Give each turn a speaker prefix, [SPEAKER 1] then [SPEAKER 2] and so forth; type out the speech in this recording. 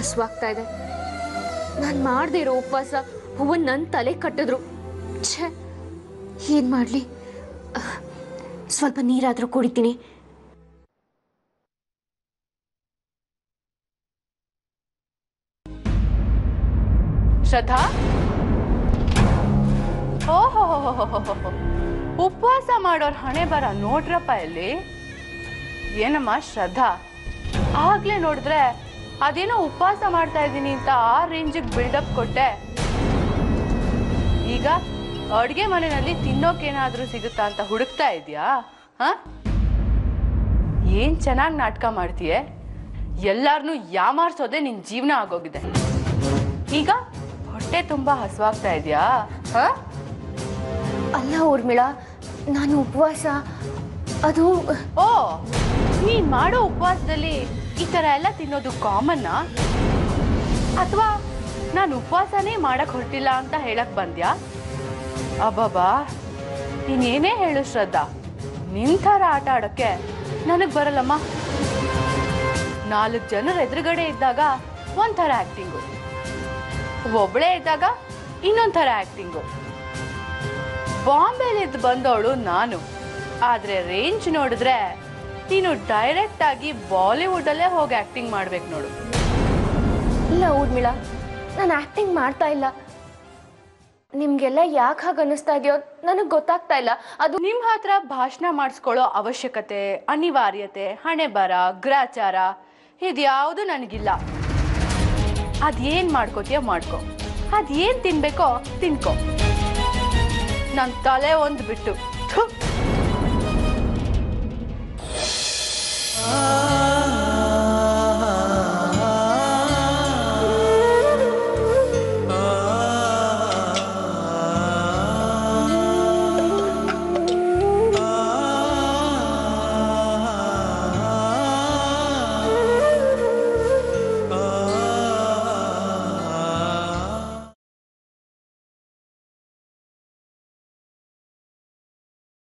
[SPEAKER 1] ಹಸುವಾಗ್ತಾ ಇದೆ ನಾನು ಮಾಡದೇ ಇರೋ ಉಪವಾಸ ಹೂವನ್ ನನ್ನ ತಲೆ ಕಟ್ಟಿದ್ರು ಛೇ ಏನ್ ಮಾಡ್ಲಿ ಅಹ್, ಸ್ವಲ್ಪ ನೀರಾದ್ರೂ ಕುಡಿತೀನಿ
[SPEAKER 2] ಶ್ರದ್ಧಾ ಓಹೋ ಉಪವಾಸ ಮಾಡೋರ್ ಹಣೆ ಬರ ನೋಡ್ರಪ್ಪ ಇಲ್ಲಿ ಏನಮ್ಮ ಶ್ರದ್ಧಾ ಆಗ್ಲೇ ನೋಡಿದ್ರೆ ಅದೇನೋ ಉಪವಾಸ ಮಾಡ್ತಾ ಇದ್ದೀನಿ ಅಂತ ಆ ರೇಂಜಿಗೆ ಬಿಲ್ಡಪ್ ಕೊಟ್ಟೆ ಈಗ ಅಡುಗೆ ಮನೆಯಲ್ಲಿ ತಿನ್ನೋಕೇನಾದ್ರೂ ಸಿಗುತ್ತಾ ಅಂತ ಹುಡುಕ್ತಾ ಇದೆಯಾ ಹಾ ಏನ್ ಚೆನ್ನಾಗಿ ನಾಟಕ ಮಾಡ್ತೀಯ ಎಲ್ಲಾರನ್ನೂ ಯಾಮಾರ್ಸೋದೇ ನಿನ್ ಜೀವನ ಆಗೋಗಿದೆ ಈಗ ಹೊಟ್ಟೆ ತುಂಬಾ ಹಸುವಾಗ್ತಾ ಇದೆಯಾ ಹಾ
[SPEAKER 1] ಅಲ್ಲ ಊರ್ಮಿಳಾ ನಾನು ಉಪವಾಸ ಅದು
[SPEAKER 2] ಓ ನೀನ್ ಮಾಡೋ ಉಪವಾಸದಲ್ಲಿ ಈ ತರ ಎಲ್ಲ ತಿನ್ನೋದು ಕಾಮನ್ನಾ ಅಥವಾ ನಾನು ಉಪವಾಸನೇ ಮಾಡಕ್ ಹೊರಟಿಲ್ಲ ಅಂತ ಹೇಳಕ್ ಬಂದ್ಯಾ ಅಬ್ಬಬ್ಬಾ ನೀನೇನೇ ಹೇಳು ಶ್ರದ್ಧಾ ನಿನ್ ಥರ ಆಟ ಆಡಕ್ಕೆ ನನಗ್ ಬರಲ್ಲಮ್ಮ ನಾಲ್ಕು ಜನರ ಎದುರುಗಡೆ ಇದ್ದಾಗ ಒಂಥರ ಆಕ್ಟಿಂಗು ಒಬ್ಳೇ ಇದ್ದಾಗ ಇನ್ನೊಂದ್ ಥರ ಆಕ್ಟಿಂಗು ಬಾಂಬೆಲಿದ್ದು ಬಂದವಳು ನಾನು ಆದ್ರೆ ರೇಂಜ್ ನೋಡಿದ್ರೆ ನೀನು ಡೈರೆಕ್ಟ್ ಆಗಿ ಬಾಲಿವುಡ್ ಅಲ್ಲೇ ಹೋಗಿ ಆಕ್ಟಿಂಗ್ ಮಾಡ್ಬೇಕು ನೋಡು
[SPEAKER 1] ಇಲ್ಲ ಊರ್ಮಿಳಾ ನಾನು ಆಕ್ಟಿಂಗ್ ಮಾಡ್ತಾ ಇಲ್ಲ ನಿಮ್ಗೆಲ್ಲ ಯಾಕೆ ಹಾಗೆ ಅನ್ನಿಸ್ತಾ ಇದೆಯೋ ನನಗೆ ಗೊತ್ತಾಗ್ತಾ ಇಲ್ಲ ಅದು
[SPEAKER 2] ನಿಮ್ ಹತ್ರ ಭಾಷಣ ಮಾಡಿಸ್ಕೊಳ್ಳೋ ಅವಶ್ಯಕತೆ ಅನಿವಾರ್ಯತೆ ಹಣೆ ಬರ ಗ್ರಾಚಾರ ಇದ್ಯಾವುದು ನನಗಿಲ್ಲ ಅದೇನ್ ಮಾಡ್ಕೋತೀಯ ಮಾಡ್ಕೊ ಅದೇನ್ ತಿನ್ಬೇಕೋ ತಿನ್ಕೋ ನನ್ ತಲೆ ಒಂದು ಬಿಟ್ಟು ಥು.